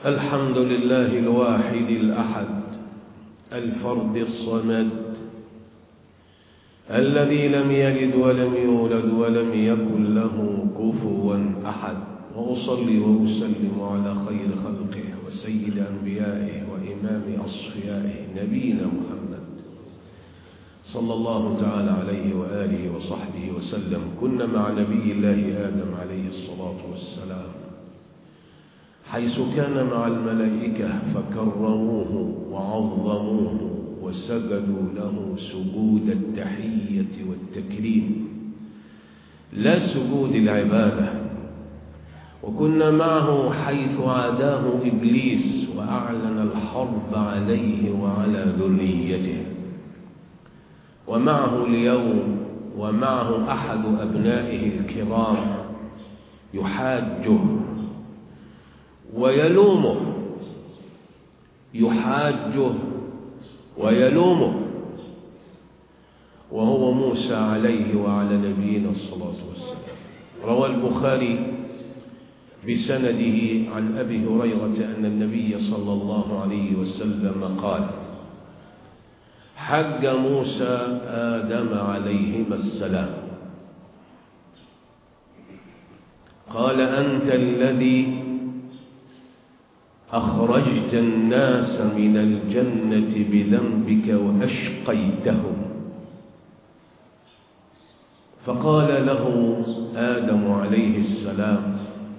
الحمد لله الواحد الأحد الفرد الصمد الذي لم يلد ولم يولد ولم يكن له كفوا أحد وأصلي وأسلم على خير خلقه وسيد أنبيائه وإمام أصفيائه نبينا محمد صلى الله تعالى عليه وآله وصحبه وسلم كنا مع نبي الله آدم عليه الصلاة والسلام حيث كان مع الملائكة فكرموه وعظموه وسجدوا له سجود التحية والتكريم لا سجود العبادة وكنا معه حيث عاداه إبليس وأعلن الحرب عليه وعلى ذريته ومعه اليوم ومعه أحد أبنائه الكرام يحاجه ويلومه يحاجه ويلومه وهو موسى عليه وعلى نبينا الصلاة والسلام روى البخاري بسنده عن أبي هريرة أن النبي صلى الله عليه وسلم قال حج موسى آدم عليهما السلام قال أنت الذي أخرجت الناس من الجنة بذنبك وأشقيتهم فقال له آدم عليه السلام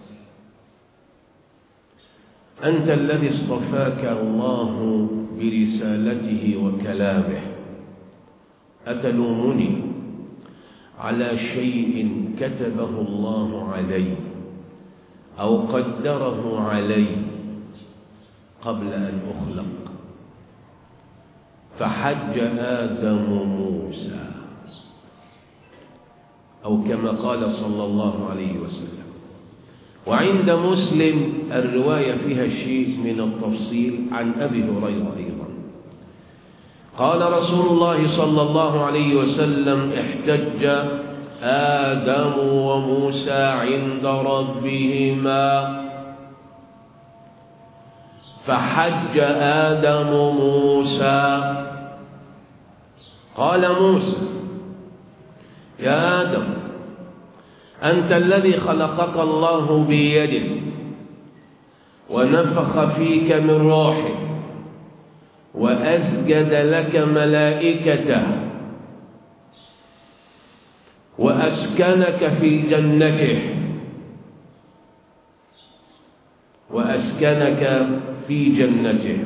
أنت الذي اصطفاك الله برسالته وكلامه أتلومني على شيء كتبه الله علي أو قدره علي قبل أن أخلق فحج آدم موسى أو كما قال صلى الله عليه وسلم وعند مسلم الرواية فيها شيء من التفصيل عن أبي هريرة أيضا قال رسول الله صلى الله عليه وسلم احتج آدم وموسى عند ربهما فحج آدم موسى قال موسى يا آدم أنت الذي خلقك الله بيده ونفخ فيك من روحه وأسجد لك ملائكته وأسكنك في جنته وأسكنك في جنته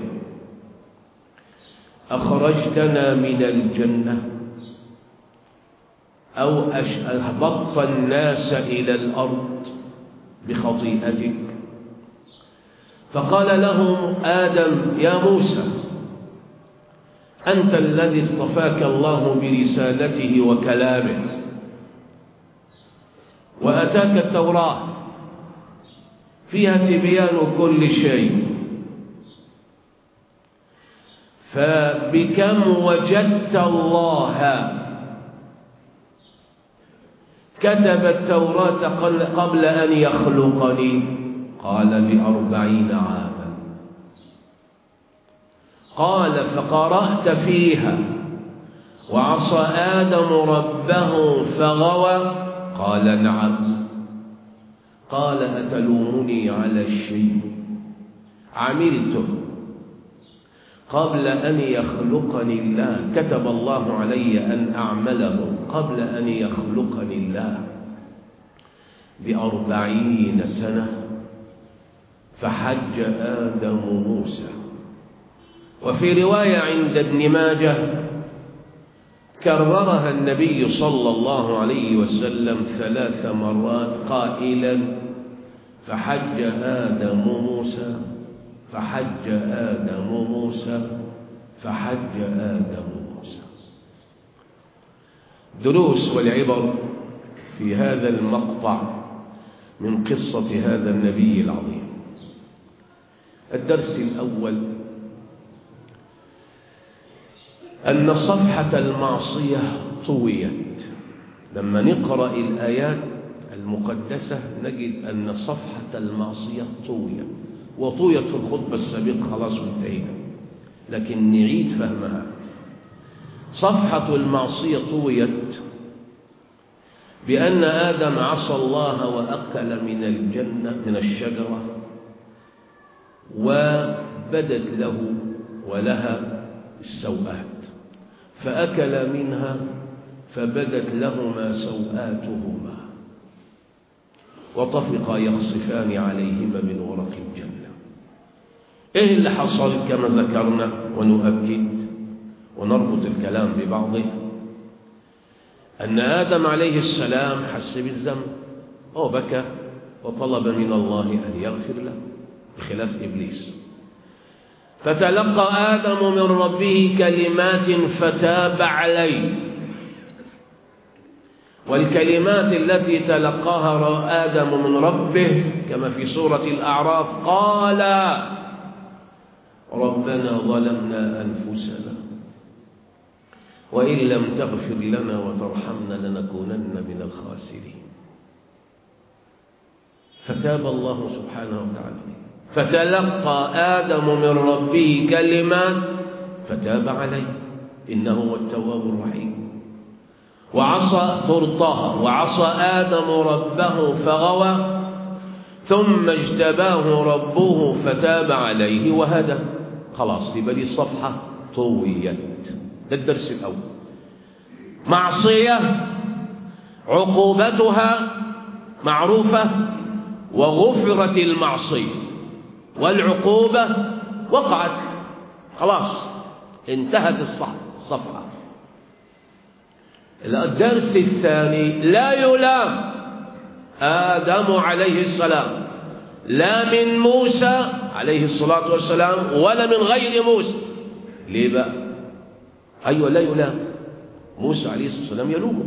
أخرجتنا من الجنة أو أهبطت الناس إلى الأرض بخطيئتك فقال لهم آدم يا موسى أنت الذي اصطفاك الله برسالته وكلامه وأتاك التوراة فيها تبيان كل شيء فبكم وجدت الله كتب التوراة قبل أن يخلقني قال بأربعين عاما قال فقرأت فيها وعصى آدم ربه فغوى قال نعم قال أتلومني على الشيء عملته قبل أن يخلقني الله كتب الله علي أن أعمله قبل أن يخلقني الله بأربعين سنة فحج آدم موسى وفي رواية عند ابن ماجه كررها النبي صلى الله عليه وسلم ثلاث مرات قائلا فحج آدم موسى فحج آدم موسى فحج آدم موسى دروس والعبر في هذا المقطع من قصة هذا النبي العظيم الدرس الأول أن صفحة المعصية طويت لما نقرأ الآيات المقدسة نجد أن صفحة المعصية طويت وطويت في الخطبة السابقة خلاص وانتهينا لكن نعيد فهمها صفحة المعصية طويت بأن آدم عصى الله وأكل من الجنة من الشجرة وبدت له ولها السوءات فأكل منها فبدت لهما سوآتهما وطفقا يخصفان عليهما من ورق الجنة إيه اللي حصل كما ذكرنا ونؤكد ونربط الكلام ببعضه أن آدم عليه السلام حس بالذنب وبكى وطلب من الله أن يغفر له بخلاف إبليس فتلقى آدم من ربه كلمات فتاب عليه والكلمات التي تلقاها آدم من ربه كما في سورة الأعراف قال ربنا ظلمنا أنفسنا وإن لم تغفر لنا وترحمنا لنكونن من الخاسرين فتاب الله سبحانه وتعالى فتلقى آدم من ربه كلمات فتاب عليه إنه هو التواب الرحيم وعصى فرطها وعصى آدم ربه فغوى ثم اجتباه ربه فتاب عليه وهدى خلاص يبقى دي الصفحة طويت ده الدرس الأول معصية عقوبتها معروفة وغفرت المعصية والعقوبة وقعت خلاص انتهت الصفحة الدرس الثاني لا يلام آدم عليه السلام لا من موسى عليه الصلاة والسلام ولا من غير موسى ليه بقى أيوة لا يلام موسى عليه الصلاة والسلام يلومه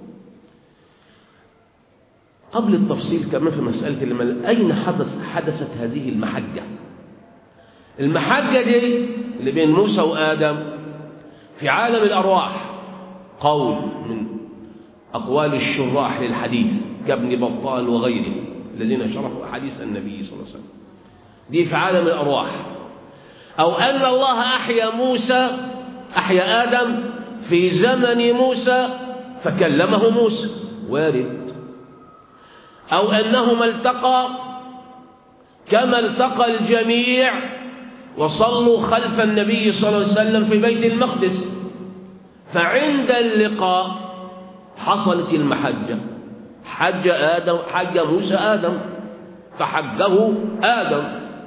قبل التفصيل كمان في مسألة المل... أين حدث حدثت هذه المحجة المحجة دي اللي بين موسى وآدم في عالم الأرواح قول من أقوال الشراح للحديث كابن بطال وغيره الذين شرحوا أحاديث النبي صلى الله عليه وسلم دي في عالم الأرواح أو أن الله أحيا موسى أحيا آدم في زمن موسى فكلمه موسى وارد أو أنهما التقى كما التقى الجميع وصلوا خلف النبي صلى الله عليه وسلم في بيت المقدس فعند اللقاء حصلت المحجة حج آدم حج موسى آدم فحجه آدم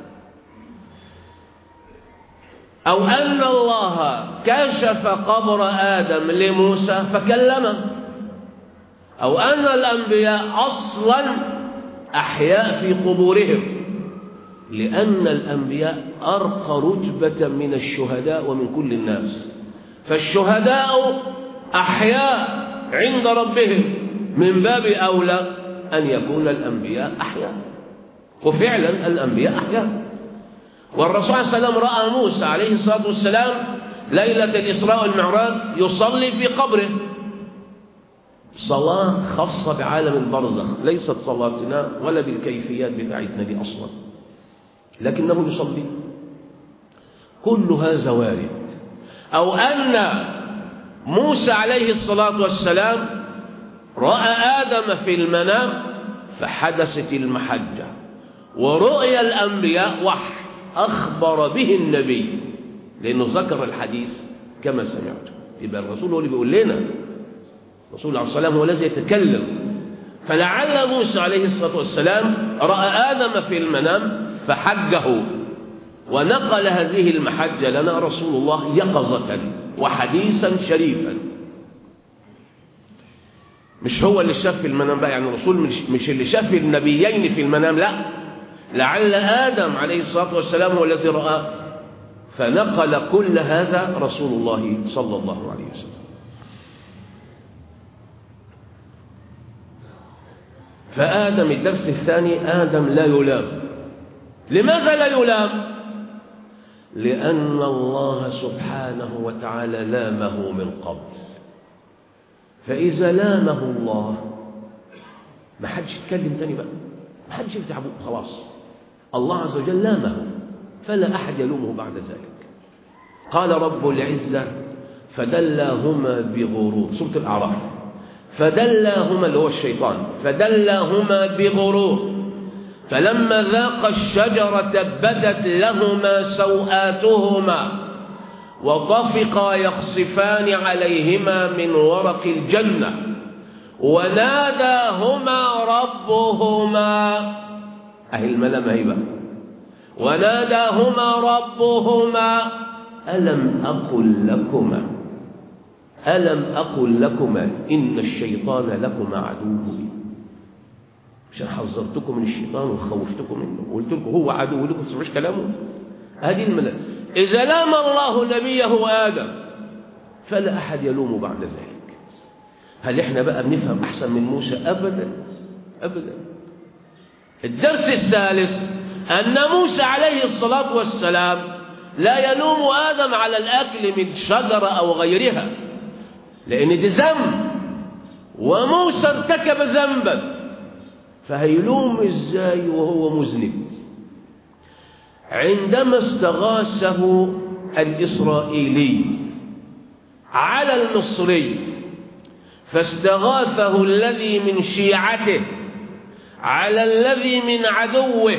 أو أن الله كشف قبر آدم لموسى فكلمه أو أن الأنبياء أصلا أحياء في قبورهم لأن الأنبياء أرقى رتبة من الشهداء ومن كل الناس فالشهداء أحياء عند ربهم من باب أولى أن يكون الأنبياء أحياء وفعلا الأنبياء أحياء والرسول صلى الله عليه وسلم رأى موسى عليه الصلاة والسلام ليلة الإسراء والمعراج يصلي في قبره صلاة خاصة بعالم البرزخ ليست صلاتنا ولا بالكيفيات بتاعتنا دي أصلا لكنه يصلي كل هذا وارد أو أن موسى عليه الصلاة والسلام رأى آدم في المنام فحدثت المحجة ورؤيا الأنبياء وحي أخبر به النبي لأنه ذكر الحديث كما سمعته يبقى الرسول هو اللي بيقول لنا الرسول عليه الصلاة والسلام هو الذي يتكلم فلعل موسى عليه الصلاة والسلام رأى آدم في المنام فحجه ونقل هذه المحجة لنا رسول الله يقظة وحديثا شريفا مش هو اللي شاف في المنام بقى يعني الرسول مش, مش اللي شاف النبيين في المنام لا لعل آدم عليه الصلاة والسلام هو الذي رأى فنقل كل هذا رسول الله صلى الله عليه وسلم فآدم الدرس الثاني آدم لا يلام لماذا لا يلام لأن الله سبحانه وتعالى لامه من قبل فإذا لامه الله ما حدش يتكلم تاني بقى ما حدش يفتح بقه خلاص الله عز وجل لامه فلا أحد يلومه بعد ذلك قال رب العزة فدلاهما بغرور سورة الأعراف فدلاهما اللي هو الشيطان فدلاهما بغرور فلما ذاق الشجرة بدت لهما سوآتهما وطفقا يخصفان عليهما من ورق الجنة وناداهما ربهما أهي الملامة هي بقى وناداهما ربهما ألم أقل لكما ألم أقل لكما إن الشيطان لكما عدو مبين عشان حذرتكم من الشيطان وخوفتكم منه وقلت لكم هو عدو لكم تسمعوش كلامه هذه الملائكة إذا لام الله نبيه آدم فلا أحد يلوم بعد ذلك هل إحنا بقى بنفهم أحسن من موسى أبدا أبدا الدرس الثالث أن موسى عليه الصلاة والسلام لا يلوم آدم على الأكل من شجرة أو غيرها لأن دي ذنب وموسى ارتكب ذنبا فهيلوم ازاي وهو مذنب عندما استغاثه الإسرائيلي على المصري فاستغاثه الذي من شيعته على الذي من عدوه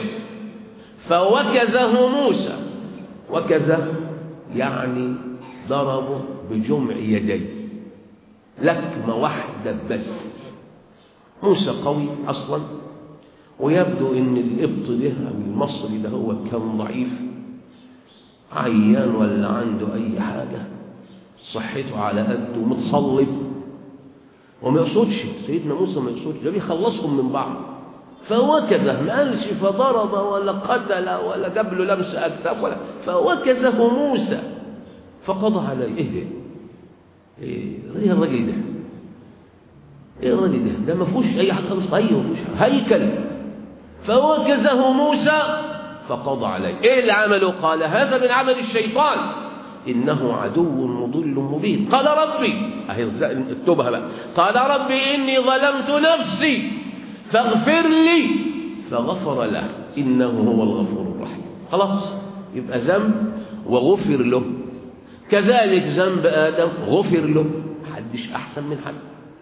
فوكزه موسى وكزه يعني ضربه بجمع يديه لكمة واحدة بس موسى قوي أصلا ويبدو ان القبط ده او المصري ده هو كان ضعيف عيان ولا عنده اي حاجة صحته على قده متصلب وما يقصدش سيدنا موسى ما يقصدش ده بيخلصهم من بعض فوكزه ما قالش فضرب ولا قتل ولا جاب له لمس اكتاف ولا فوكزه موسى فقضى عليه ايه ده؟ ايه ايه الراجل ده؟ ايه الراجل ده؟ ده ما فيهوش اي حاجه خالص طيب ما فيهوش هيكل فوكزه موسى فقضى عليه ايه اللي عمله قال هذا من عمل الشيطان انه عدو مضل مبين قال ربي اهي اكتبها بقى قال ربي اني ظلمت نفسي فاغفر لي فغفر له انه هو الغفور الرحيم خلاص يبقى ذنب وغفر له كذلك ذنب ادم غفر له محدش احسن من حد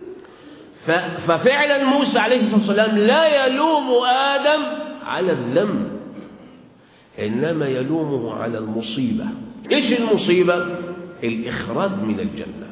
ففعلا موسى عليه الصلاة والسلام لا يلوم آدم على الذنب إنما يلومه على المصيبة إيش المصيبة؟ الإخراج من الجنة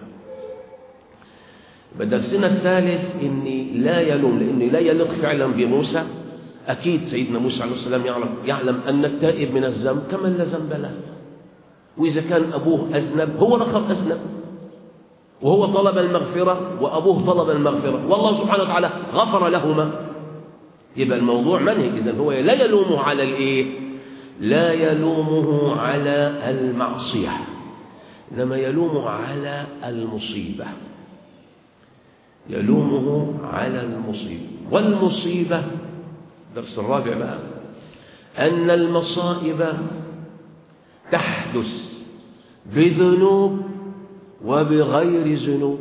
بدرسنا الثالث إني لا يلوم لأني لا يليق فعلا بموسى أكيد سيدنا موسى عليه السلام يعلم, يعلم أن التائب من الذنب كمن لا ذنب له وإذا كان أبوه أذنب هو رقم أذنب وهو طلب المغفرة وأبوه طلب المغفرة والله سبحانه وتعالى غفر لهما يبقى الموضوع منهي إذن هو لا يلومه على الإيه لا يلومه على المعصية إنما يلومه على المصيبة يلومه على المصيبة والمصيبة درس الرابع بقى أن المصائب تحدث بذنوب وبغير ذنوب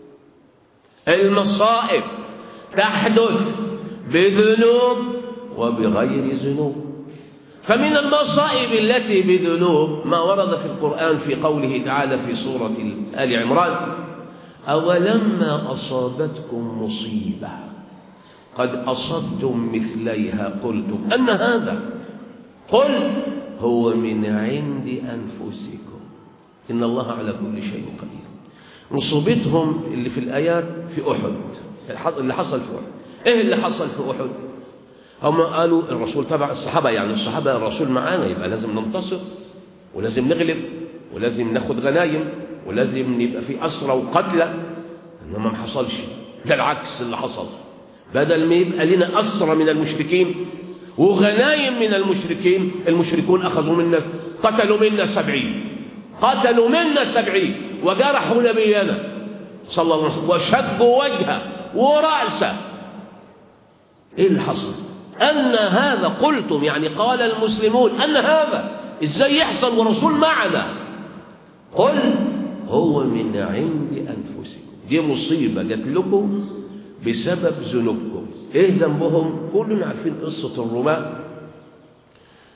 المصائب تحدث بذنوب وبغير ذنوب فمن المصائب التي بذنوب ما ورد في القرآن في قوله تعالى في سورة آل عمران أولما أصابتكم مصيبة قد أصبتم مثليها قلتم أن هذا قل هو من عند أنفسكم إن الله على كل شيء قدير مصيبتهم اللي في الآيات في أحد اللي حصل في أحد إيه اللي حصل في أحد هم قالوا الرسول تبع الصحابة يعني الصحابة الرسول معانا يبقى لازم ننتصر ولازم نغلب ولازم ناخد غنايم ولازم نبقى في أسرى وقتلى إنما ما حصلش ده العكس اللي حصل بدل ما يبقى لنا أسرى من المشركين وغنايم من المشركين المشركون أخذوا منا قتلوا منا سبعين قتلوا منا سبعين وجرحوا نبينا صلى الله عليه وسلم وشقوا وجهه ورأسه ايه اللي حصل ان هذا قلتم يعني قال المسلمون ان هذا ازاي يحصل ورسول معنا قل هو من عند انفسكم دي مصيبه جات لكم بسبب ذنوبكم ايه ذنبهم كلنا عارفين قصه الرماة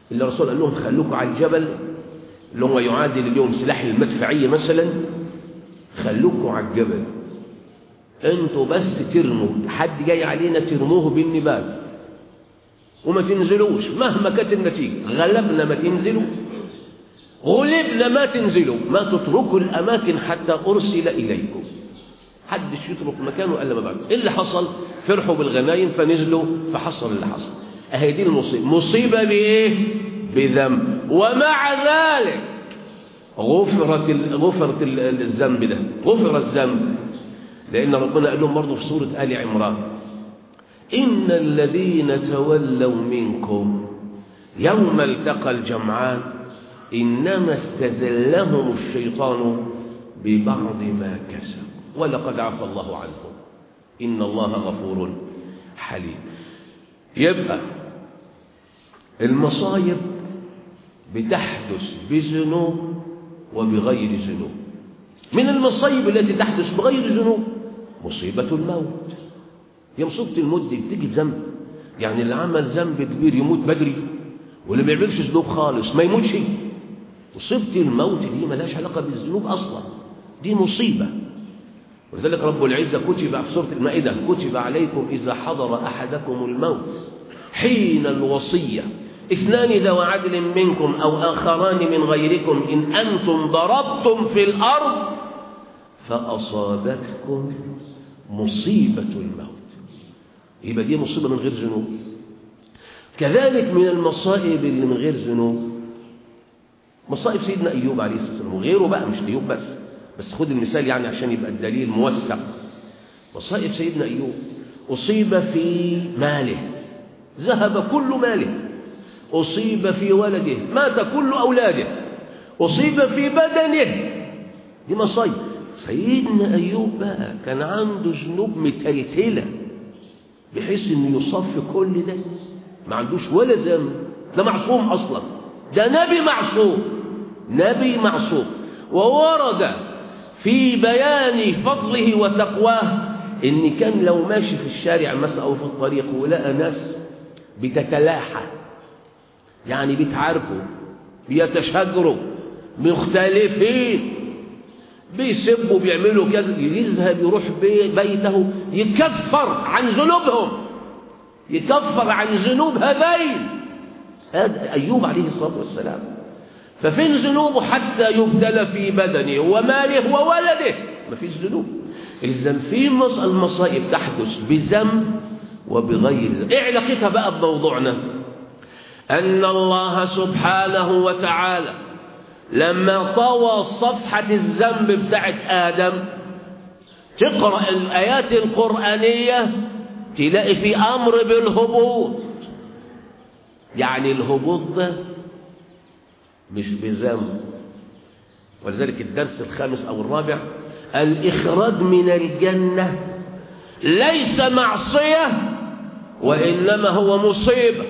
اللي الرسول قال لهم خلوكوا على الجبل اللي هو يعادل اليوم سلاح المدفعية مثلا خلوكوا على الجبل انتوا بس ترموا حد جاي علينا ترموه بالنبال وما تنزلوش مهما كانت النتيجة غلبنا ما تنزلوا غلبنا ما تنزلوا ما تتركوا الأماكن حتى أرسل إليكم حدش يترك مكانه إلا ما بعد إيه اللي حصل فرحوا بالغنايم فنزلوا فحصل اللي حصل أهي دي المصيبة مصيبة بإيه بذنب ومع ذلك غفرت غفرت الذنب ده غفر الذنب لأن ربنا قال لهم برضه في سورة آل عمران إن الذين تولوا منكم يوم التقى الجمعان إنما استزلهم الشيطان ببعض ما كسب ولقد عفى الله عنهم إن الله غفور حليم يبقى المصايب بتحدث بذنوب وبغير ذنوب من المصايب التي تحدث بغير ذنوب مصيبة الموت هي مصيبة الموت دي بتيجي بذنب يعني اللي عمل ذنب كبير يموت بدري واللي ما يعملش ذنوب خالص ما يموتش مصيبة الموت دي ملهاش علاقة بالذنوب أصلا دي مصيبة ولذلك رب العزة كتب في سورة المائدة كتب عليكم إذا حضر أحدكم الموت حين الوصية اثنان ذو عدل منكم أو آخران من غيركم إن أنتم ضربتم في الأرض فأصابتكم مصيبة الموت يبقى دي مصيبة من غير ذنوب كذلك من المصائب اللي من غير ذنوب مصائب سيدنا أيوب عليه الصلاة والسلام وغيره بقى مش أيوب بس بس خد المثال يعني عشان يبقى الدليل موثق مصائب سيدنا أيوب أصيب في ماله ذهب كل ماله أصيب في ولده مات كل أولاده أصيب في بدنه دي مصايب سيدنا أيوب بقى كان عنده ذنوب متلتلة بحيث إنه يصفي كل ده ما عندوش ولا ذنب ده معصوم أصلا ده نبي معصوم نبي معصوم وورد في بيان فضله وتقواه إن كان لو ماشي في الشارع مثلا أو في الطريق ولقى ناس بتتلاحى يعني بيتعاركوا بيتشاجروا مختلفين بيسبوا بيعملوا كذا يذهب يروح بيته يكفر عن ذنوبهم يكفر عن ذنوب هذين هذا أيوب عليه الصلاة والسلام ففين ذنوبه حتى يبتلى في بدنه وماله وولده ما فيش ذنوب إذا في المصائب تحدث بذنب وبغير ذنب إيه علاقتها بقى بموضوعنا أن الله سبحانه وتعالى لما طوى صفحة الذنب بتاعت آدم تقرأ الآيات القرآنية تلاقي في أمر بالهبوط يعني الهبوط ده مش بذنب ولذلك الدرس الخامس أو الرابع الإخراج من الجنة ليس معصية وإنما هو مصيبة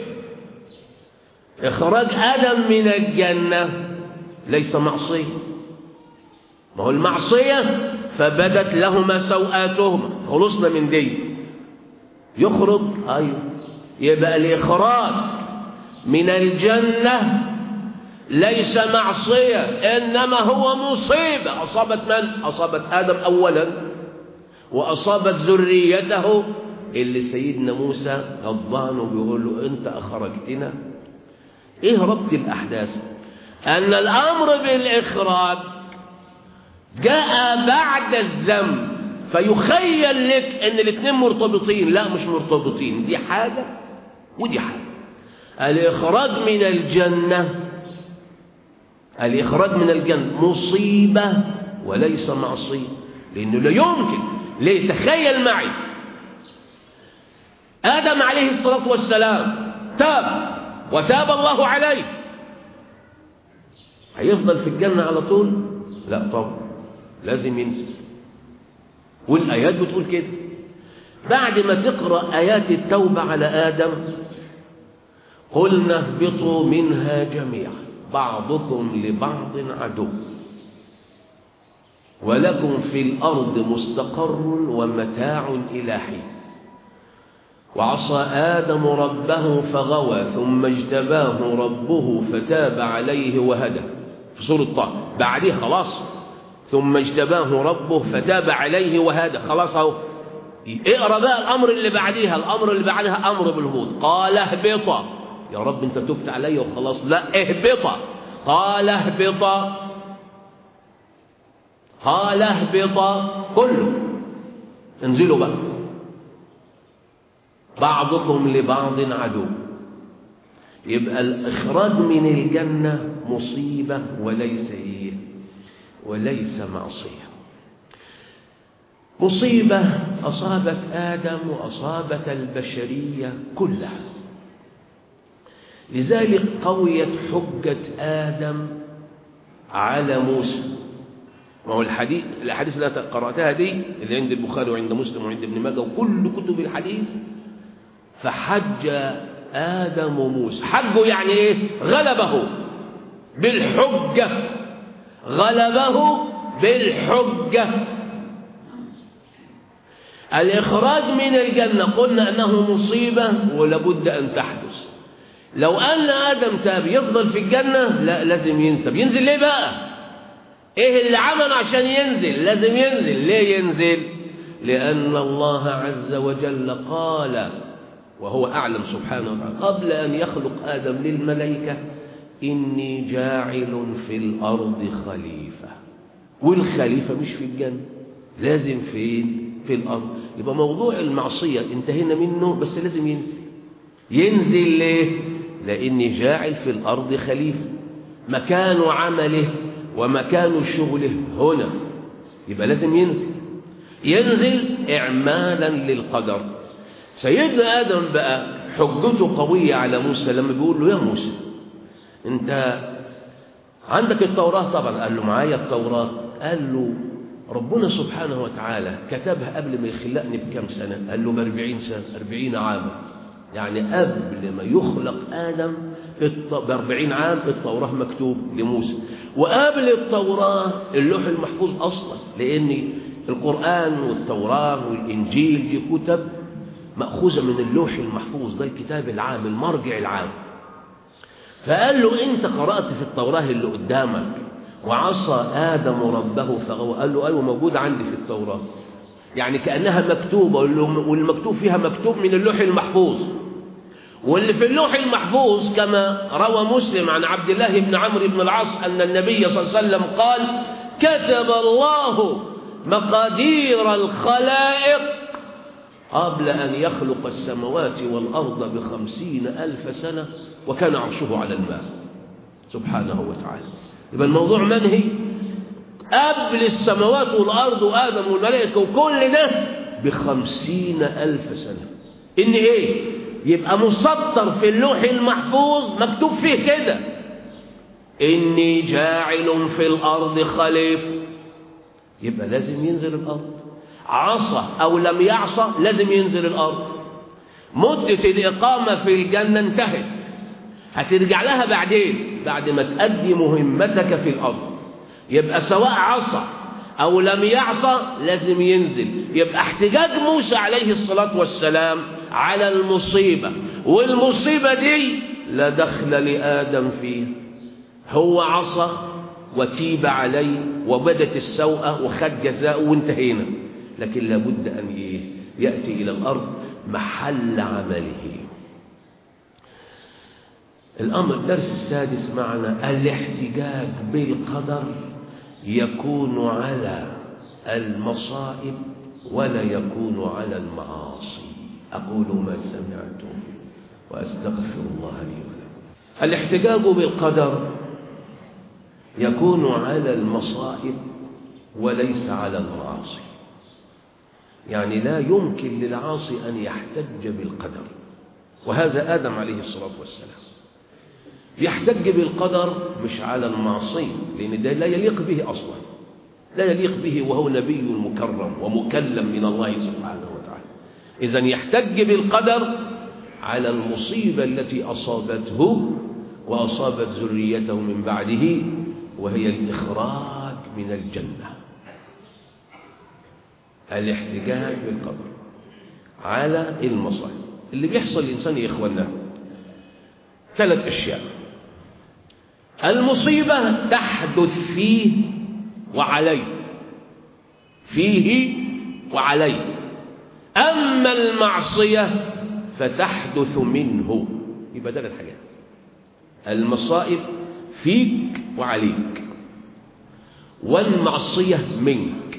إخراج آدم من الجنة ليس معصية ما هو المعصية فبدت لهما سوآتهما خلصنا من دي يخرج أيوه يبقى الإخراج من الجنة ليس معصية إنما هو مصيبة أصابت من؟ أصابت آدم أولا وأصابت ذريته اللي سيدنا موسى غضبان بيقول له أنت أخرجتنا إيه ربط الأحداث أن الأمر بالإخراج جاء بعد الذنب فيخيل لك أن الاثنين مرتبطين لا مش مرتبطين دي حاجة ودي حاجة الإخراج من الجنة الإخراج من الجنة مصيبة وليس معصية لأنه لا يمكن ليه تخيل معي آدم عليه الصلاة والسلام تاب وتاب الله عليه هيفضل في الجنة على طول لا طبعا لازم ينزل والآيات بتقول كده بعد ما تقرأ آيات التوبة على آدم قلنا اهبطوا منها جميعا بعضكم لبعض عدو ولكم في الأرض مستقر ومتاع إلى حين وعصى آدم ربه فغوى ثم اجتباه ربه فتاب عليه وهدى في سورة طه بعديه خلاص ثم اجتباه ربه فتاب عليه وهدى خلاص اهو اقرا بقى الامر اللي بعديها الامر اللي بعدها امر بالهبوط قال اهبطا يا رب انت تبت علي وخلاص لا اهبطا قال اهبطا قال اهبطا كله انزلوا بقى بعضكم لبعض عدو يبقى الإخراج من الجنة مصيبة وليس إيه وليس معصية مصيبة أصابت آدم وأصابت البشرية كلها لذلك قويت حجة آدم على موسى ما هو الحديث الأحاديث اللي قرأتها دي اللي عند البخاري وعند مسلم وعند ابن ماجه وكل كتب الحديث فحج آدم موسى حجه يعني إيه غلبه بالحجة غلبه بالحجة الإخراج من الجنة قلنا أنه مصيبة ولابد أن تحدث لو أن آدم تاب يفضل في الجنة لا لازم ينتب ينزل ليه بقى إيه اللي عمله عشان ينزل لازم ينزل ليه ينزل لأن الله عز وجل قال وهو أعلم سبحانه وتعالى قبل أن يخلق آدم للملائكة إني جاعل في الأرض خليفة والخليفة مش في الجنة لازم فين في الأرض يبقى موضوع المعصية انتهينا منه بس لازم ينزل ينزل ليه لأني جاعل في الأرض خليفة مكان عمله ومكان شغله هنا يبقى لازم ينزل ينزل إعمالا للقدر سيدنا آدم بقى حجته قوية على موسى لما بيقول له يا موسى انت عندك التوراة طبعا قال له معايا التوراة قال له ربنا سبحانه وتعالى كتبها قبل ما يخلقني بكم سنة قال له بأربعين سنة أربعين عاما يعني قبل ما يخلق آدم بأربعين عام التوراة مكتوب لموسى وقبل التوراة اللوح المحفوظ أصلا لأن القرآن والتوراة والإنجيل دي كتب مأخوذة من اللوح المحفوظ ده الكتاب العام المرجع العام فقال له أنت قرأت في التوراة اللي قدامك وعصى آدم ربه فغوى قال له أيوة موجود عندي في التوراة يعني كأنها مكتوبة والمكتوب فيها مكتوب من اللوح المحفوظ واللي في اللوح المحفوظ كما روى مسلم عن عبد الله بن عمرو بن العاص أن النبي صلى الله عليه وسلم قال كتب الله مقادير الخلائق قبل أن يخلق السماوات والأرض بخمسين ألف سنة وكان عرشه على الماء سبحانه وتعالى يبقى الموضوع منهي قبل السماوات والأرض وآدم والملائكة وكل ده بخمسين ألف سنة إن إيه يبقى مسطر في اللوح المحفوظ مكتوب فيه كده إني جاعل في الأرض خليفة يبقى لازم ينزل الأرض عصى أو لم يعصى لازم ينزل الأرض مدة الإقامة في الجنة انتهت هترجع لها بعدين بعد ما تأدي مهمتك في الأرض يبقى سواء عصى أو لم يعصى لازم ينزل يبقى احتجاج موسى عليه الصلاة والسلام على المصيبة والمصيبة دي لا دخل لآدم فيها هو عصى وتيب عليه وبدت السوءة وخد جزاءه وانتهينا لكن لابد أن يأتي إلى الأرض محل عمله الأمر الدرس السادس معنا الاحتجاج بالقدر يكون على المصائب ولا يكون على المعاصي أقول ما سمعتم وأستغفر الله لي ولكم الاحتجاج بالقدر يكون على المصائب وليس على المعاصي يعني لا يمكن للعاصي أن يحتج بالقدر وهذا آدم عليه الصلاة والسلام يحتج بالقدر مش على المعصية لأن ده لا يليق به أصلا لا يليق به وهو نبي مكرم ومكلم من الله سبحانه وتعالى إذا يحتج بالقدر على المصيبة التي أصابته وأصابت ذريته من بعده وهي الإخراج من الجنة الاحتجاج بالقدر على المصائب اللي بيحصل للإنسان يا إخوانا ثلاث أشياء المصيبة تحدث فيه وعليه فيه وعليه أما المعصية فتحدث منه يبقى ثلاث حاجات المصائب فيك وعليك والمعصية منك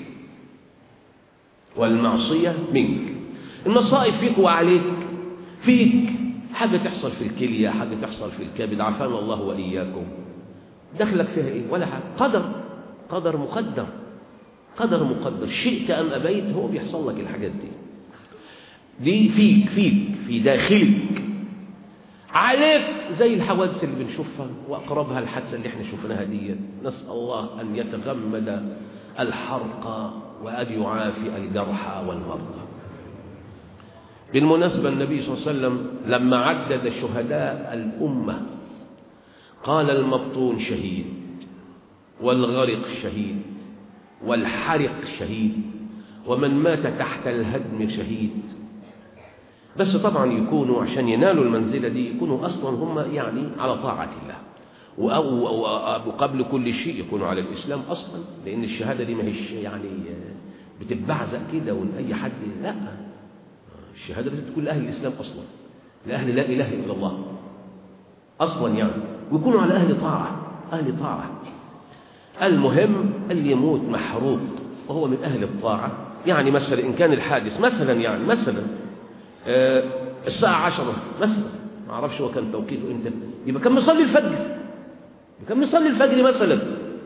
والمعصية منك المصائب فيك وعليك فيك حاجة تحصل في الكلية حاجة تحصل في الكبد عافانا الله وإياكم دخلك فيها إيه ولا حاجة قدر قدر مقدر قدر مقدر شئت أم أبيت هو بيحصل لك الحاجات دي دي فيك فيك في داخلك عليك زي الحوادث اللي بنشوفها وأقربها الحادثة اللي احنا شفناها دي نسأل الله أن يتغمد الحرق وأن يعافي الجرحى والمرضى بالمناسبة النبي صلى الله عليه وسلم لما عدد شهداء الأمة قال المبطون شهيد والغرق شهيد والحرق شهيد ومن مات تحت الهدم شهيد بس طبعا يكونوا عشان ينالوا المنزلة دي يكونوا أصلا هم يعني على طاعة الله وقبل كل شيء يكونوا على الإسلام أصلا لأن الشهادة دي ما هيش يعني بتتبعزق كده وإن أي حد لا الشهادة لازم تكون لأهل الإسلام أصلا لأهل لا إله إلا الله أصلا يعني ويكونوا على أهل طاعة أهل طاعة المهم اللي يموت محروق وهو من أهل الطاعة يعني مثلا إن كان الحادث مثلا يعني مثلا آه الساعة عشرة مثلا ما أعرفش هو كان توقيته إمتى يبقى كان مصلي الفجر كان مصلي الفجر مثلا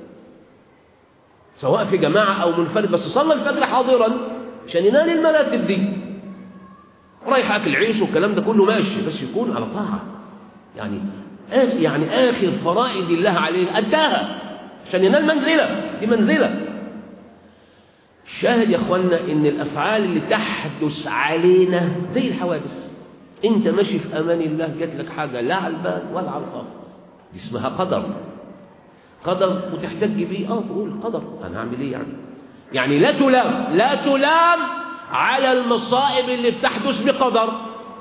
سواء في جماعة أو منفرد بس صلى الفجر حاضرا عشان ينال المراتب دي رايح أكل عيش والكلام ده كله ماشي بس يكون على طاعة يعني آخر يعني آخر فرائض الله عليه أداها عشان ينال منزلة دي منزلة الشاهد يا اخوانا ان الافعال اللي تحدث علينا زي الحوادث انت ماشي في امان الله جات لك حاجه لا على البال ولا على الخاطر دي اسمها قدر قدر وتحتج بيه اه تقول قدر انا هعمل ايه يعني يعني لا تلام لا تلام على المصائب اللي بتحدث بقدر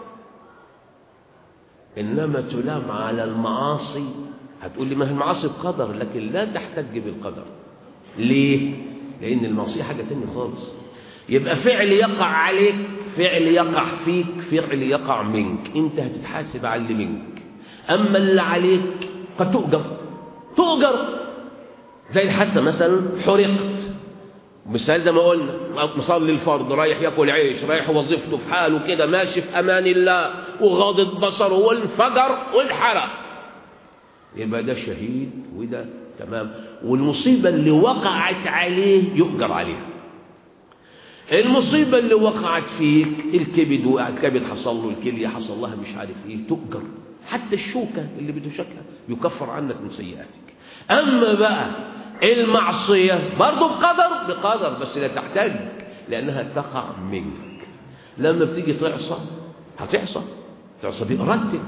انما تلام على المعاصي هتقول لي ما هي المعاصي بقدر لكن لا تحتج بالقدر ليه لأن المعصية حاجة تانية خالص يبقى فعل يقع عليك فعل يقع فيك فعل يقع منك انت هتتحاسب على اللي منك أما اللي عليك قد تؤجر تؤجر زي الحادثة مثلا حرقت مثال زي ما قلنا مصلي الفرض رايح ياكل عيش رايح وظيفته في حاله كده ماشي في امان الله وغاضت بصره وانفجر وانحرق يبقى ده شهيد وده تمام والمصيبة اللي وقعت عليه يؤجر عليها المصيبة اللي وقعت فيك الكبد وقع الكبد حصل له الكلية حصل لها مش عارف ايه تؤجر حتى الشوكة اللي بتشكها يكفر عنك من سيئاتك أما بقى المعصية برضه بقدر بقدر بس لا تحتاج لأنها تقع منك لما بتيجي تعصى هتعصى تعصى بإرادتك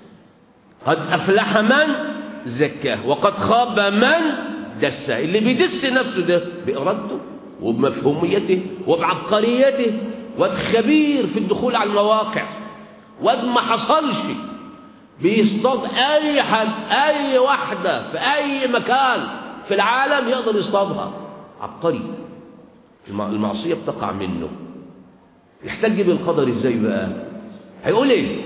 قد أفلح من زكاه وقد خاب من دسه اللي بيدس نفسه ده بإرادته وبمفهوميته وبعبقريته واد خبير في الدخول على المواقع واد ما حصلش بيصطاد أي حد أي واحدة في أي مكان في العالم يقدر يصطادها عبقري المعصية بتقع منه يحتج بالقدر ازاي بقى هيقول ايه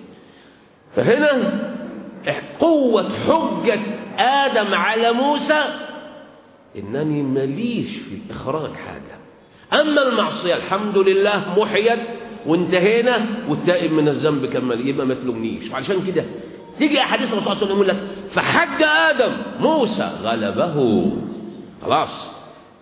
فهنا قوة حجة آدم على موسى إنني مليش في الإخراج حاجة أما المعصية الحمد لله محيت وانتهينا والتائب من الذنب كمل يبقى ما تلومنيش وعشان كده تيجي أحاديث الرسول صلى الله عليه وسلم يقول لك فحج آدم موسى غلبه خلاص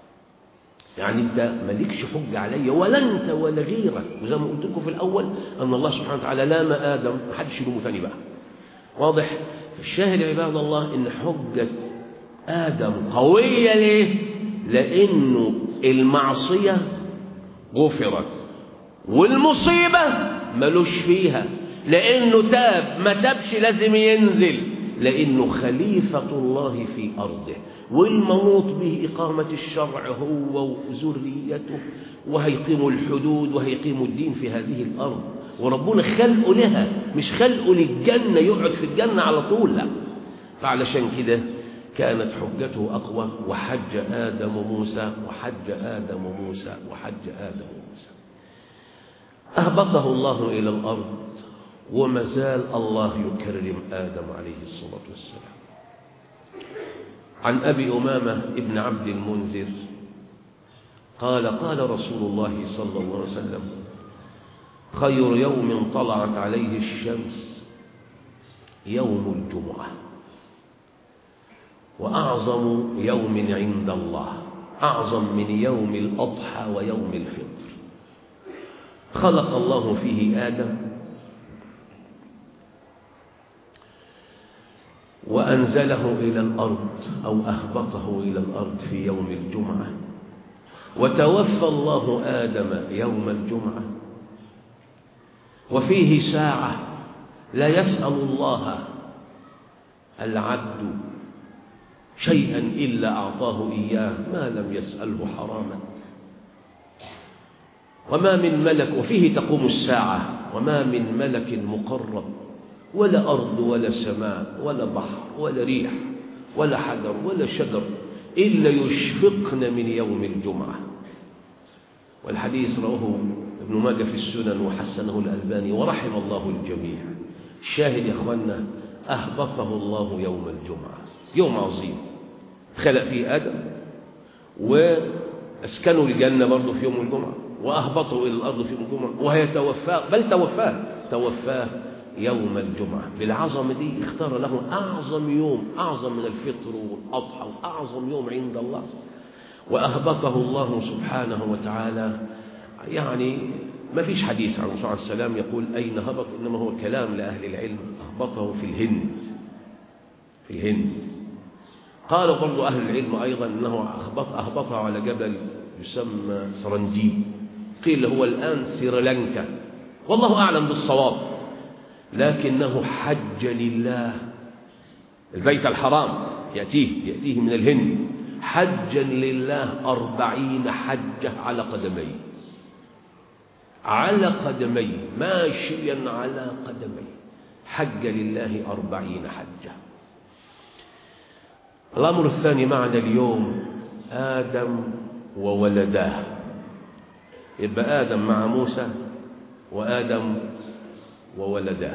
يعني انت مالكش حجة عليا ولا انت ولا غيرك وزي ما قلت لكم في الأول أن الله سبحانه وتعالى لام آدم ما حدش يلومه ثاني بقى واضح فالشاهد عباد الله ان حجة آدم قوية ليه لأنه المعصية غفرت والمصيبة ملوش فيها لأنه تاب ما تابش لازم ينزل لأنه خليفة الله في أرضه والمنوط به إقامة الشرع هو وذريته وهيقيموا الحدود وهيقيموا الدين في هذه الأرض وربنا خلقه لها مش خلقه للجنة يقعد في الجنة على طول لا فعلشان كده كانت حجته أقوى وحج آدم موسى وحج آدم موسى وحج آدم موسى أهبطه الله إلى الأرض وما زال الله يكرم آدم عليه الصلاة والسلام عن أبي أمامة ابن عبد المنذر قال قال رسول الله صلى الله عليه وسلم خير يوم طلعت عليه الشمس يوم الجمعة وأعظم يوم عند الله أعظم من يوم الأضحى ويوم الفطر خلق الله فيه آدم وأنزله إلى الأرض أو أهبطه إلى الأرض في يوم الجمعة وتوفى الله آدم يوم الجمعة وفيه ساعة لا يسأل الله العبد شيئا إلا أعطاه إياه ما لم يسأله حراما وما من ملك وفيه تقوم الساعة وما من ملك مقرب ولا أرض ولا سماء ولا بحر ولا ريح ولا حجر ولا شجر إلا يشفقن من يوم الجمعة والحديث رواه ابن ماجه في السنن وحسنه الألباني ورحم الله الجميع الشاهد يا أخوانا أهبطه الله يوم الجمعة يوم عظيم خلق فيه آدم وأسكنوا الجنة برضه في يوم الجمعة وأهبطوا إلى الأرض في يوم الجمعة وهيتوفاه بل توفاه توفاه يوم الجمعة بالعظمة دي اختار له أعظم يوم أعظم من الفطر والأضحى وأعظم يوم عند الله وأهبطه الله سبحانه وتعالى يعني ما فيش حديث عن الرسول عليه السلام يقول أين هبط إنما هو كلام لأهل العلم أهبطه في الهند في الهند قال برضو أهل العلم أيضا أنه أهبط أهبطه على جبل يسمى سرنجيب قيل هو الآن سريلانكا والله أعلم بالصواب لكنه حج لله البيت الحرام يأتيه يأتيه من الهند حجا لله أربعين حجة على قدميه على قدميه ماشيا على قدميه حج لله أربعين حجة الأمر الثاني معنا اليوم آدم وولداه يبقى آدم مع موسى وآدم وولداه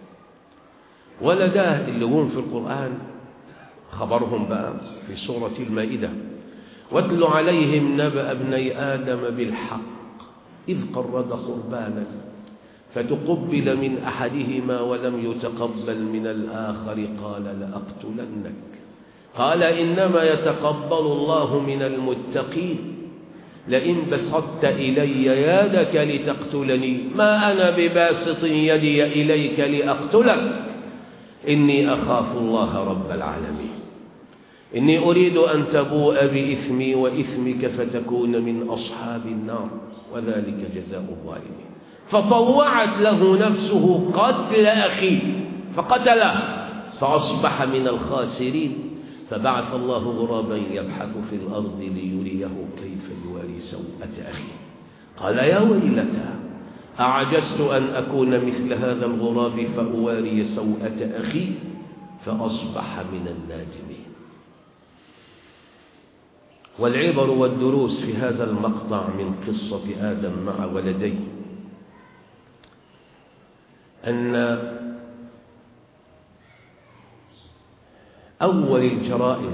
ولداه اللي هم في القرآن خبرهم بقى في سورة المائدة واتل عليهم نبأ ابني آدم بالحق إذ قرد قربانا فتقبل من أحدهما ولم يتقبل من الآخر قال لأقتلنك قال إنما يتقبل الله من المتقين لئن بسطت إلي يدك لتقتلني ما أنا بباسط يدي إليك لأقتلك إني أخاف الله رب العالمين إني أريد أن تبوء بإثمي وإثمك فتكون من أصحاب النار وذلك جزاء الظالمين فطوعت له نفسه قتل أخيه فقتله فأصبح من الخاسرين فبعث الله غرابا يبحث في الأرض ليريه كيف يواري سوءة أخيه قال يا ويلتى أعجزت أن أكون مثل هذا الغراب فأواري سوءة أخي فأصبح من النادمين والعبر والدروس في هذا المقطع من قصة آدم مع ولديه أن أول الجرائم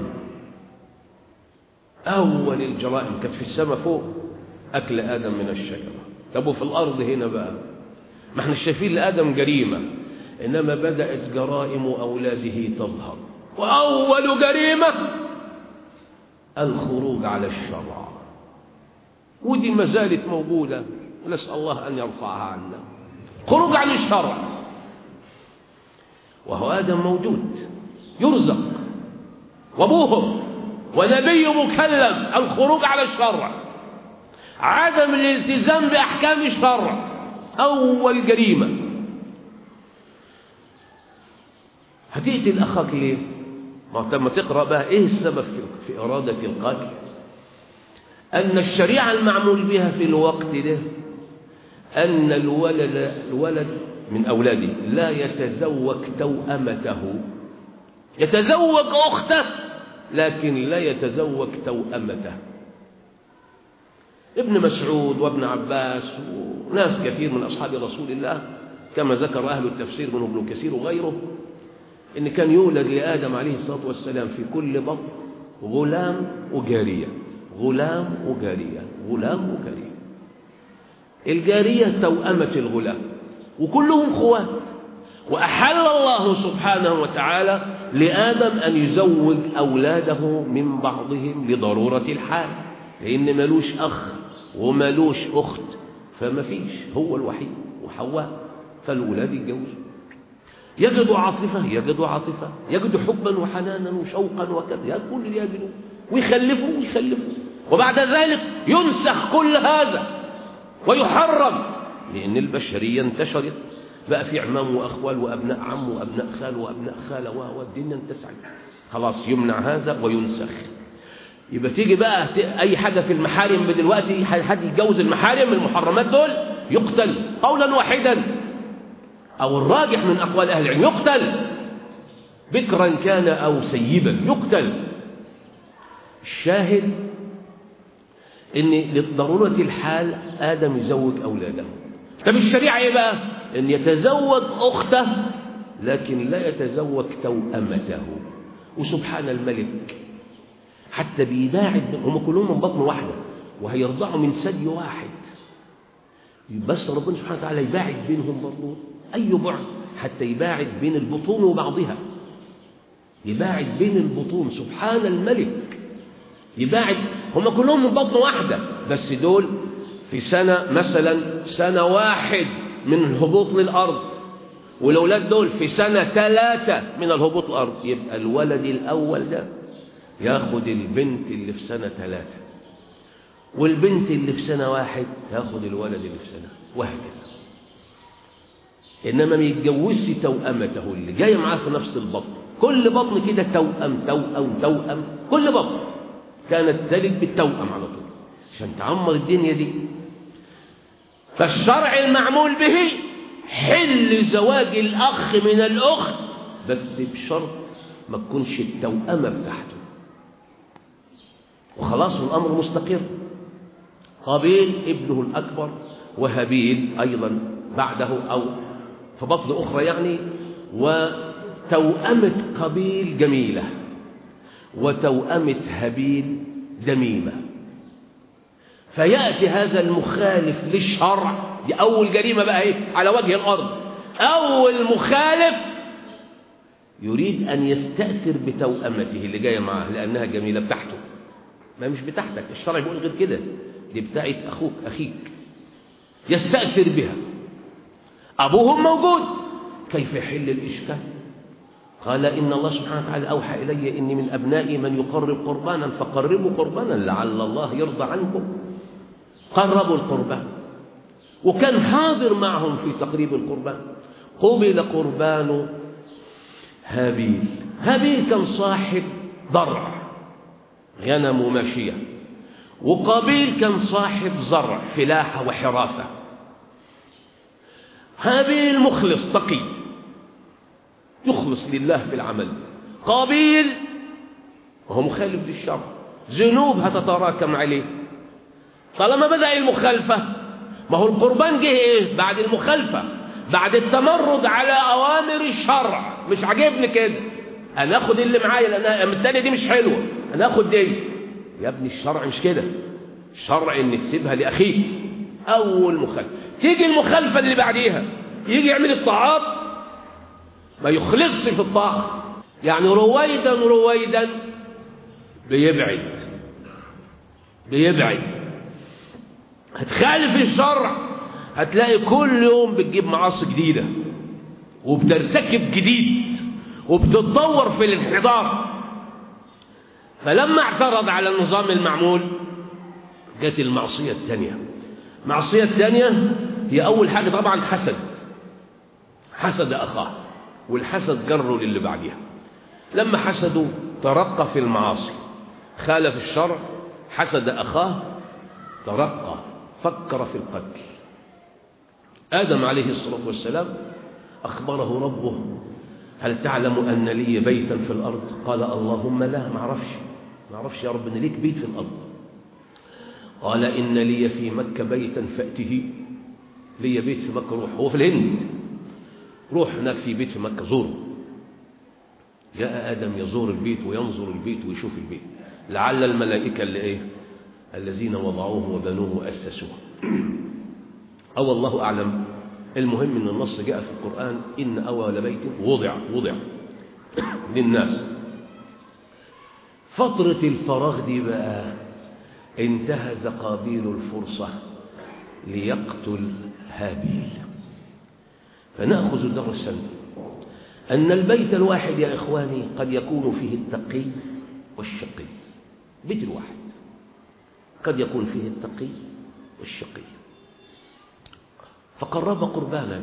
أول الجرائم كانت في السماء فوق أكل آدم من الشجرة طب وفي الأرض هنا بقى ما احنا شايفين لآدم جريمة إنما بدأت جرائم أولاده تظهر وأول جريمة الخروج على الشرع ودي ما زالت موجودة نسأل الله أن يرفعها عنا خروج عن الشرع وهو آدم موجود يرزق وابوهم ونبي مكلم الخروج على الشرع عدم الالتزام بأحكام الشرع أول جريمة هتقتل أخاك ليه؟ ما لما تقرأ بقى إيه السبب في إرادة القتل؟ أن الشريعة المعمول بها في الوقت ده أن الولد, الولد من أولاده لا يتزوج توأمته يتزوج أخته لكن لا يتزوج توأمته ابن مسعود وابن عباس وناس كثير من أصحاب رسول الله كما ذكر أهل التفسير من ابن كثير وغيره إن كان يولد لآدم عليه الصلاة والسلام في كل بطن غلام وجارية غلام وجارية غلام وجارية الجارية توأمة الغلام وكلهم خوات وأحل الله سبحانه وتعالى لآدم أن يزوج أولاده من بعضهم لضرورة الحال لأن ملوش أخ وملوش أخت فما فيش هو الوحيد وحواء فالولاد يتجوزوا يجدوا عاطفة يجدوا عاطفة يجدوا حبا وحنانا وشوقا وكذا كل اللي يجدوا ويخلفوا ويخلفوا وبعد ذلك ينسخ كل هذا ويحرم لأن البشرية انتشرت بقى في عمام وأخوال وأبناء عم وأبناء خال وأبناء خالة والدنيا انتسعت خلاص يمنع هذا وينسخ يبقى تيجي بقى أي حاجة في المحارم دلوقتي حد يتجوز المحارم المحرمات دول يقتل قولا واحدا أو الراجح من أقوال أهل العلم يقتل بكرا كان أو سيبا يقتل الشاهد ان لضرورة الحال آدم يزوج أولاده طب الشريعة إيه بقى أن يتزوج أخته لكن لا يتزوج توأمته وسبحان الملك حتى بيباعد هم كلهم من بطن واحدة وهيرضعوا من ثدي واحد بس ربنا سبحانه وتعالى يباعد بينهم برضه أي بعد حتى يباعد بين البطون وبعضها يباعد بين البطون سبحان الملك يباعد هم كلهم من بطن واحدة بس دول في سنة مثلا سنة واحد من الهبوط للأرض والأولاد دول في سنة ثلاثة من الهبوط للأرض يبقى الولد الأول ده ياخد البنت اللي في سنة ثلاثة والبنت اللي في سنة واحد تاخد الولد اللي في سنة وهكذا إنما ما يتجوزش توأمته اللي جاي معاه في نفس البطن كل بطن كده توأم توأم توأم كل بطن كانت تلد بالتوأم على طول عشان تعمر الدنيا دي فالشرع المعمول به حل زواج الأخ من الأخت بس بشرط ما تكونش التوأمة بتاعته وخلاص الأمر مستقر قابيل ابنه الأكبر وهابيل أيضا بعده أو في بطن أخرى يعني وتوأمة قبيل جميلة وتوأمة هابيل دميمة فيأتي هذا المخالف للشرع دي أول جريمة بقى ايه على وجه الأرض أول مخالف يريد أن يستأثر بتوأمته اللي جاية معاه لأنها جميلة بتاعته ما مش بتاعتك الشرع بيقول غير كده دي بتاعت أخوك أخيك يستأثر بها أبوهم موجود كيف يحل الإشكال قال إن الله سبحانه وتعالى أوحى إلي إني من أبنائي من يقرب قربانا فقربوا قربانا لعل الله يرضى عنكم قربوا القربان وكان حاضر معهم في تقريب القربان قبل قربان هابيل هابيل كان صاحب ضرع غنم وماشية وقابيل كان صاحب زرع فلاحة وحراسة هابيل مخلص تقي يخلص لله في العمل قابيل وهو مخالف للشرع ذنوب هتتراكم عليه طالما بدأ المخالفة ما هو القربان جه ايه بعد المخالفة بعد التمرد على أوامر الشرع مش عاجبني كده أنا أخد اللي معايا لأن التانية دي مش حلوة أنا أخد دي يا ابني الشرع مش كده الشرع إن تسيبها لأخيك أول مخالفة تيجي المخالفة اللي بعديها يجي يعمل الطاعات ما يخلصش في الطاعة يعني رويدا رويدا بيبعد بيبعد هتخالف الشرع هتلاقي كل يوم بتجيب معاصي جديدة وبترتكب جديد وبتتطور في الانحدار فلما اعترض على النظام المعمول جت المعصية الثانية المعصية الثانية هي أول حاجة طبعا حسد حسد أخاه والحسد جره للي بعدها لما حسدوا ترقى في المعاصي خالف الشرع حسد أخاه ترقى فكر في القتل آدم عليه الصلاة والسلام أخبره ربه هل تعلم أن لي بيتا في الأرض قال اللهم لا ما اعرفش ما اعرفش يا رب أن ليك بيت في الأرض قال إن لي في مكة بيتا فأته لي بيت في مكة روح هو في الهند روح هناك في بيت في مكة زوره جاء آدم يزور البيت وينظر البيت ويشوف البيت لعل الملائكة اللي إيه الذين وضعوه وبنوه وأسسوه أو الله أعلم المهم أن النص جاء في القرآن إن أول بيت وضع وضع للناس فترة الفراغ دي بقى انتهز قابيل الفرصة ليقتل هابيل فنأخذ درسا أن البيت الواحد يا إخواني قد يكون فيه التقي والشقي بيت الواحد قد يكون فيه التقي والشقي فقرب قربانا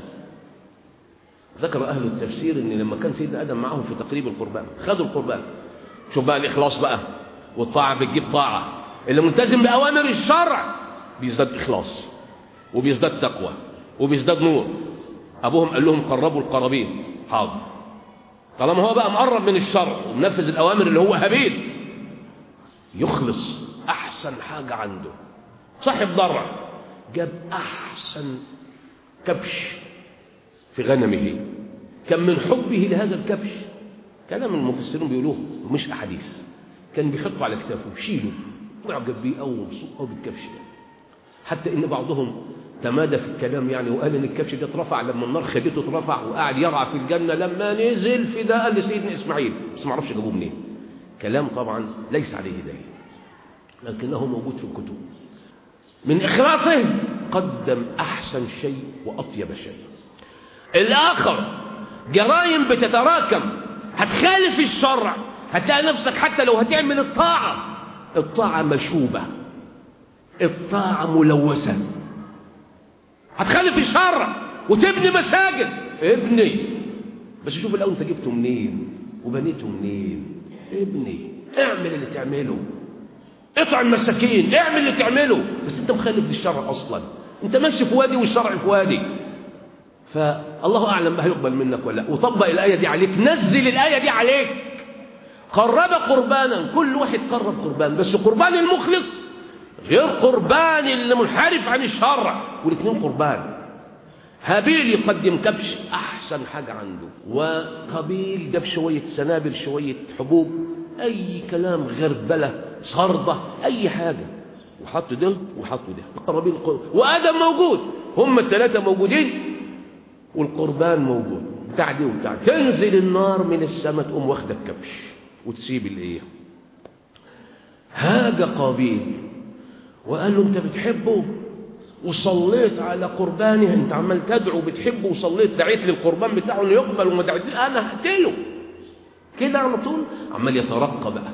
ذكر أهل التفسير أن لما كان سيدنا آدم معهم في تقريب القربان خدوا القربان شوف بقى الإخلاص بقى والطاعة بتجيب طاعة اللي ملتزم بأوامر الشرع بيزداد إخلاص وبيزداد تقوى وبيزداد نور أبوهم قال لهم قربوا القرابين حاضر طالما هو بقى مقرب من الشرع ومنفذ الأوامر اللي هو هابيل يخلص أحسن حاجة عنده صاحب ضرع جاب أحسن كبش في غنمه كان من حبه لهذا الكبش كلام المفسرين بيقولوه مش أحاديث كان بيحطه على كتافه ويشيله ويعجب بيه أو مبسوط أو بالكبش ده حتى إن بعضهم تمادى في الكلام يعني وقال إن الكبش ده اترفع لما النار خدته اترفع وقعد يرعى في الجنة لما نزل في ده قال لسيدنا إسماعيل بس ما اعرفش جابوه منين كلام طبعا ليس عليه دليل لكنه موجود في الكتب من إخلاصه قدم أحسن شيء وأطيب شيء الآخر جرائم بتتراكم هتخالف الشرع هتلاقي نفسك حتى لو هتعمل الطاعة الطاعة مشوبة الطاعة ملوثة هتخالف الشرع وتبني مساجد ابني بس شوف الأول انت جبته منين وبنيته منين ابني اعمل اللي تعمله اطعم مساكين اعمل اللي تعمله بس انت مخالف للشرع اصلا انت ماشي في وادي والشرع في وادي فالله اعلم ما هيقبل منك ولا لا وطبق الايه دي عليك نزل الايه دي عليك قرب قربانا كل واحد قرب قربان بس قربان المخلص غير قربان اللي منحرف عن الشرع والاثنين قربان هابيل يقدم كبش احسن حاجه عنده وقبيل جاب شويه سنابل شويه حبوب اي كلام غربله صرده اي حاجه وحط ده وحط ده قرابين وادم موجود هم الثلاثه موجودين والقربان موجود بتاع دي وبتاع تنزل النار من السماء تقوم واخده الكبش وتسيب الايه هاج قابيل وقال له انت بتحبه وصليت على قربانه انت عمال تدعو بتحبه وصليت دعيت للقربان بتاعه انه يقبل وما دعيت انا هقتله كده على طول عمال يترقى بقى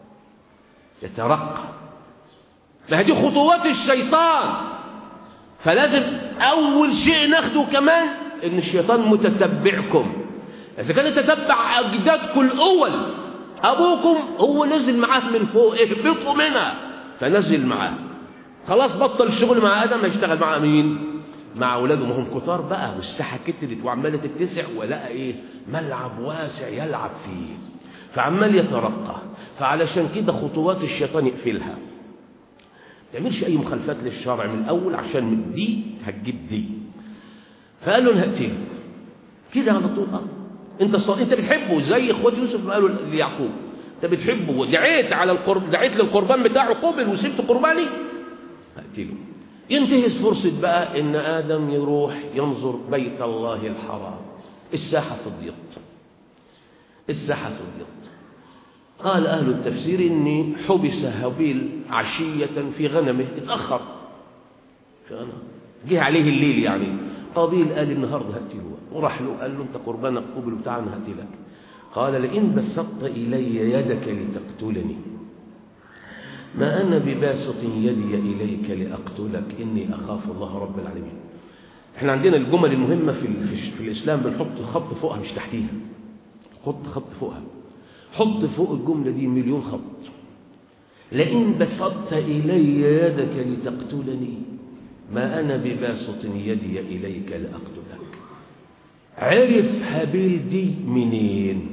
يترقى فهذه خطوات الشيطان فلازم اول شيء ناخده كمان ان الشيطان متتبعكم اذا كان يتتبع اجدادكم الاول ابوكم هو نزل معاه من فوق اهبطوا منها فنزل معاه خلاص بطل الشغل مع ادم هيشتغل مع مين مع اولاده ما هم كتار بقى والساحه كترت وعماله تتسع ولقى ايه ملعب واسع يلعب فيه فعمال يترقى فعلشان كده خطوات الشيطان يقفلها ما تعملش اي مخالفات للشرع من الاول عشان من دي هتجيب دي فقال له انا هقتله كده على طول اه انت صار انت بتحبه زي اخوات يوسف قالوا ليعقوب انت بتحبه ودعيت على القرب دعيت للقربان بتاعه قبل وسبت قرباني هقتله ينتهز فرصة بقى ان ادم يروح ينظر بيت الله الحرام الساحة فضيت الساحة فضيت قال أهل التفسير إني حبس هابيل عشية في غنمه اتأخر في غنمه جه عليه الليل يعني قابيل قال النهارده هقتله وراح له قال له انت قربانك قبل وتعالى هقتلك قال لئن بسطت الي يدك لتقتلني ما انا بباسط يدي اليك لاقتلك اني اخاف الله رب العالمين احنا عندنا الجمل المهمه في, في, في الاسلام بنحط خط فوقها مش تحتيها حط خط فوقها حط فوق الجمله دي مليون خط لئن بسطت الي يدك لتقتلني ما أنا بباسط يدي إليك لأقتلك عرف هابيل دي منين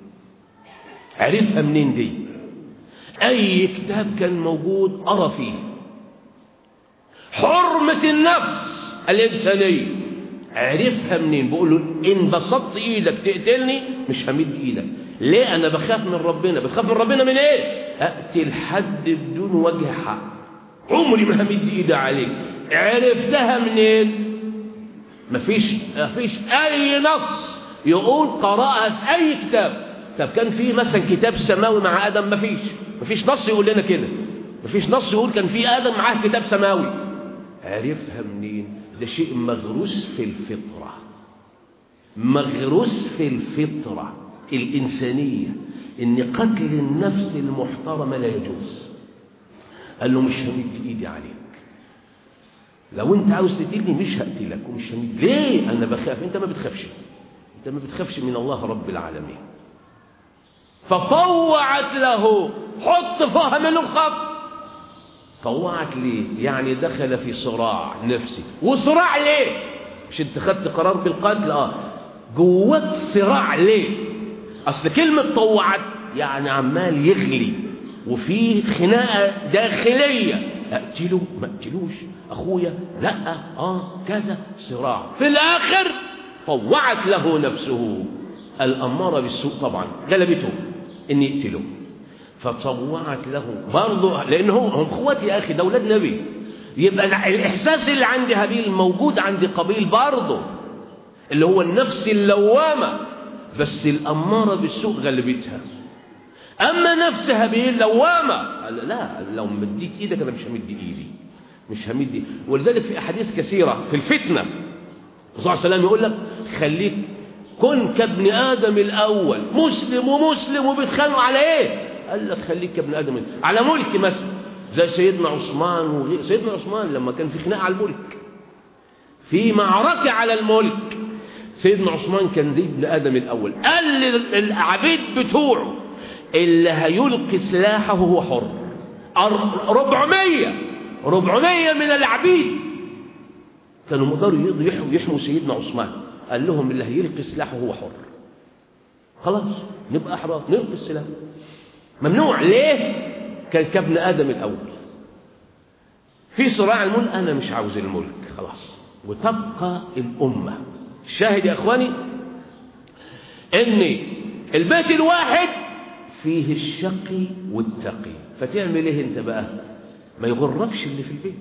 عرفها منين دي أي كتاب كان موجود قرا فيه حرمة النفس الإنسانية عرفها منين بقول له إن بسطت إيدك تقتلني مش همد إيدك ليه أنا بخاف من ربنا بخاف من ربنا من إيه أقتل حد بدون وجه حق عمري ما همد إيدي عليك عرفتها منين مفيش مفيش أي نص يقول قرأها في أي كتاب طب كان في مثلا كتاب سماوي مع آدم مفيش مفيش نص يقول لنا كده مفيش نص يقول كان في آدم معاه كتاب سماوي عرفها منين ده شيء مغروس في الفطرة مغروس في الفطرة الإنسانية إن قتل النفس المحترمة لا يجوز قال له مش همد إيدي عليك لو أنت عاوز تقتلني مش هقتلك ومش همد ليه أنا بخاف أنت ما بتخافش أنت ما بتخافش من الله رب العالمين فطوعت له حط فيها منه الخط طوعت ليه يعني دخل في صراع نفسي وصراع ليه مش انت خدت قرار بالقتل اه جواك صراع ليه اصل كلمه طوعت يعني عمال يغلي وفي خناقه داخليه اقتله ما اقتلوش اخويا لا اه كذا صراع في الاخر طوعت له نفسه الاماره بالسوء طبعا غلبته ان يقتله فطوعت له برضه لان هم هم اخواتي يا اخي ده اولاد نبي يبقى الاحساس اللي عند هابيل موجود عند قابيل برضه اللي هو النفس اللوامه بس الاماره بالسوء غلبتها اما نفس هابيل لوامه قال لا لو مديت ايدك انا مش همد ايدي مش همد إيدي. ولذلك في احاديث كثيره في الفتنه الرسول صلى الله عليه وسلم يقول لك خليك كن كابن ادم الاول مسلم ومسلم وبيتخانقوا على ايه قال لك خليك كابن ادم على ملك مثلا زي سيدنا عثمان وغير سيدنا عثمان لما كان في خناقه على الملك في معركه على الملك سيدنا عثمان كان زي ابن ادم الاول قال للعبيد بتوعه اللي هيلقي سلاحه هو حر ربعمية ربعمية من العبيد كانوا مقدروا يحموا, يحموا سيدنا عثمان قال لهم اللي هيلقي سلاحه هو حر خلاص نبقى احرار نلقي السلاح ممنوع ليه كان كابن ادم الاول في صراع الملك انا مش عاوز الملك خلاص وتبقى الامه الشاهد يا اخواني ان البيت الواحد فيه الشقي والتقي فتعمل ايه انت بقى ما يغركش اللي في البيت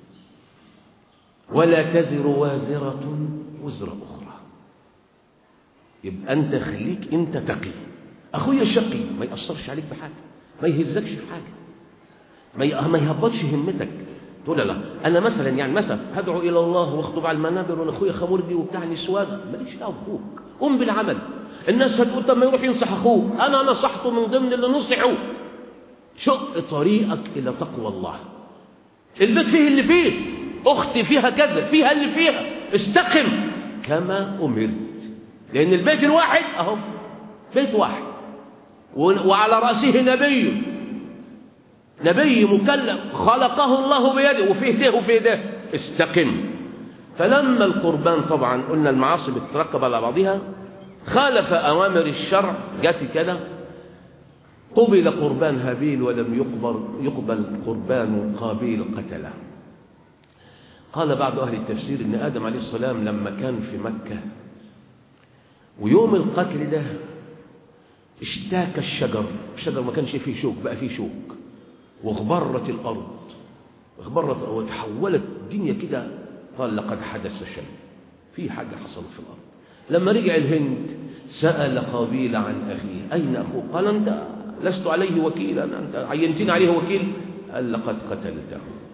ولا تزر وازرة وزر أخرى يبقى أنت خليك أنت تقي أخويا الشقي ما يأثرش عليك بحاجة ما يهزكش في حاجة ما ما يهبطش همتك تقول لا أنا مثلا يعني مثلا هدعو إلى الله واخطب على المنابر وأنا أخويا خمرجي وبتاع نسوان ماليش دعوة بأخوك قم بالعمل الناس هتقول طب ما يروح ينصح أخوه أنا نصحته من ضمن اللي نصحه شق طريقك إلى تقوى الله البيت فيه اللي فيه أختي فيها كذا فيها اللي فيها استقم كما أمرت لأن البيت الواحد أهو بيت واحد وعلى رأسه نبي نبي مكلف خلقه الله بيده وفيه ده وفيه ده استقم فلما القربان طبعا قلنا المعاصي بتتركب على بعضها خالف أوامر الشرع جت كده قبل قربان هابيل ولم يقبل, يقبل قربان قابيل قتله قال بعض أهل التفسير أن آدم عليه السلام لما كان في مكة ويوم القتل ده اشتاك الشجر الشجر ما كانش فيه شوك بقى فيه شوك واغبرت الأرض اغبرت وتحولت الدنيا كده قال لقد حدث شيء في حاجة حصلت في الأرض لما رجع الهند سأل قابيل عن أخيه أين أخوه قال أنت لست عليه وكيلا أنت عينتني عليه وكيل قال لقد قتلته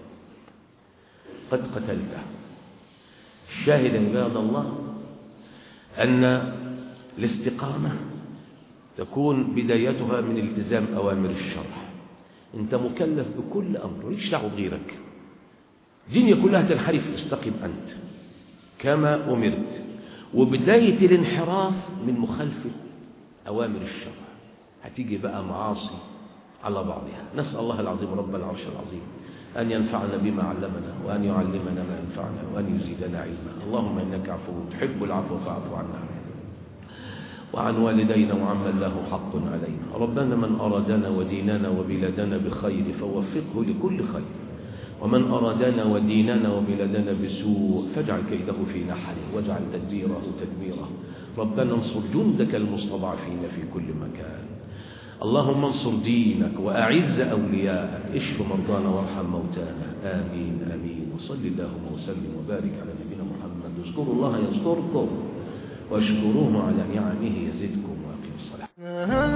قد قتلته الشاهد عباد الله أن الاستقامة تكون بدايتها من التزام أوامر الشرع أنت مكلف بكل أمر ليش دعوه بغيرك الدنيا كلها تنحرف استقم أنت كما أمرت وبداية الانحراف من مخالفة أوامر الشرع هتيجي بقى معاصي على بعضها نسأل الله العظيم رب العرش العظيم أن ينفعنا بما علمنا وأن يعلمنا ما ينفعنا وأن يزيدنا علما اللهم إنك عفو تحب العفو فاعف عنا وعن والدينا وعمن له حق علينا ربنا من أرادنا وديننا وبلادنا بخير فوفقه لكل خير ومن أرادنا وديننا وبلادنا بسوء فاجعل كيده في نحره واجعل تدبيره تدميره ربنا انصر جندك المستضعفين في كل مكان اللهم انصر دينك وأعز أولياءك اشف مرضانا وارحم موتانا آمين آمين وصل اللهم وسلم وبارك على نبينا محمد اذكروا الله يذكركم واشكروه على نعمه يزدكم واقيموا الصلاة